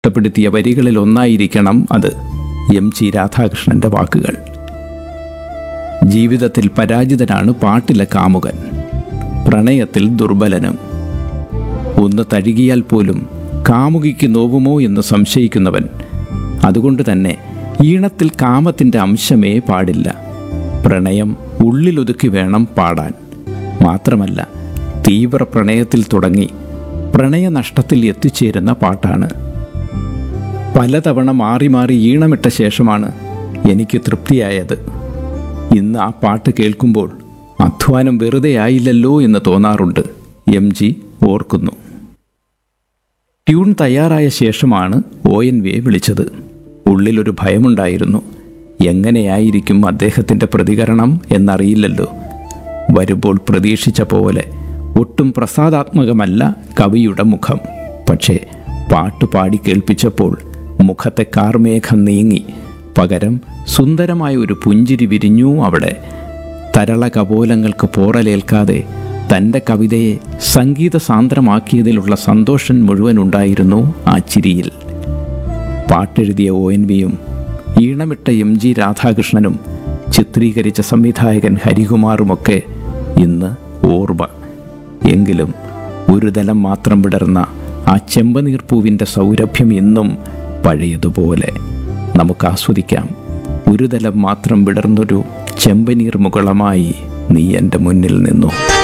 ഇഷ്ടപ്പെടുത്തിയ വരികളിൽ ഒന്നായിരിക്കണം അത് M G രാധാകൃഷ്ണന്റെ വാക്കുകൾ ജീവിതത്തിൽ പരാജിതനാണ് പാട്ടിലെ കാമുകൻ പ്രണയത്തിൽ ദുർബലനും ഒന്ന് തഴുകിയാൽ പോലും കാമുകിക്ക് നോവുമോ എന്ന് സംശയിക്കുന്നവൻ അതുകൊണ്ട് തന്നെ ഈണത്തിൽ കാമത്തിൻ്റെ അംശമേ പാടില്ല പ്രണയം ഉള്ളിലൊതുക്കി വേണം പാടാൻ മാത്രമല്ല തീവ്ര പ്രണയത്തിൽ തുടങ്ങി പ്രണയനഷ്ടത്തിൽ എത്തിച്ചേരുന്ന പാട്ടാണ് പലതവണ മാറി മാറി ഈണമിട്ട ശേഷമാണ് എനിക്ക് തൃപ്തിയായത് ഇന്ന് ആ പാട്ട് കേൾക്കുമ്പോൾ അധ്വാനം വെറുതെ ആയില്ലല്ലോ എന്ന് തോന്നാറുണ്ട് എം ജി ഓർക്കുന്നു ട്യൂൺ തയ്യാറായ ശേഷമാണ് ഒ എൻ വിയെ വിളിച്ചത് ഉള്ളിലൊരു ഭയമുണ്ടായിരുന്നു എങ്ങനെയായിരിക്കും അദ്ദേഹത്തിൻ്റെ പ്രതികരണം എന്നറിയില്ലല്ലോ വരുമ്പോൾ പ്രതീക്ഷിച്ച പോലെ ഒട്ടും പ്രസാദാത്മകമല്ല കവിയുടെ മുഖം പക്ഷേ പാട്ട് പാടി കേൾപ്പിച്ചപ്പോൾ മുഖത്തെ കാർമേഘം നീങ്ങി പകരം സുന്ദരമായ ഒരു പുഞ്ചിരി വിരിഞ്ഞു അവിടെ തരള കപോലങ്ങൾക്ക് പോറലേൽക്കാതെ തൻ്റെ കവിതയെ സംഗീത സാന്ദ്രമാക്കിയതിലുള്ള സന്തോഷം മുഴുവൻ ഉണ്ടായിരുന്നു ആ ചിരിയിൽ പാട്ടെഴുതിയ ഒ എൻ വിയും ഈണമിട്ട എം ജി രാധാകൃഷ്ണനും ചിത്രീകരിച്ച സംവിധായകൻ ഹരികുമാറുമൊക്കെ ഇന്ന് ഓർമ്മ എങ്കിലും ഒരു തലം മാത്രം വിടർന്ന ആ ചെമ്പനീർപ്പൂവിൻ്റെ സൗരഭ്യം ഇന്നും പഴയതുപോലെ നമുക്ക് ആസ്വദിക്കാം ഒരു തലം മാത്രം വിടർന്നൊരു ചെമ്പനീർ മുകളമായി നീ എൻ്റെ മുന്നിൽ നിന്നു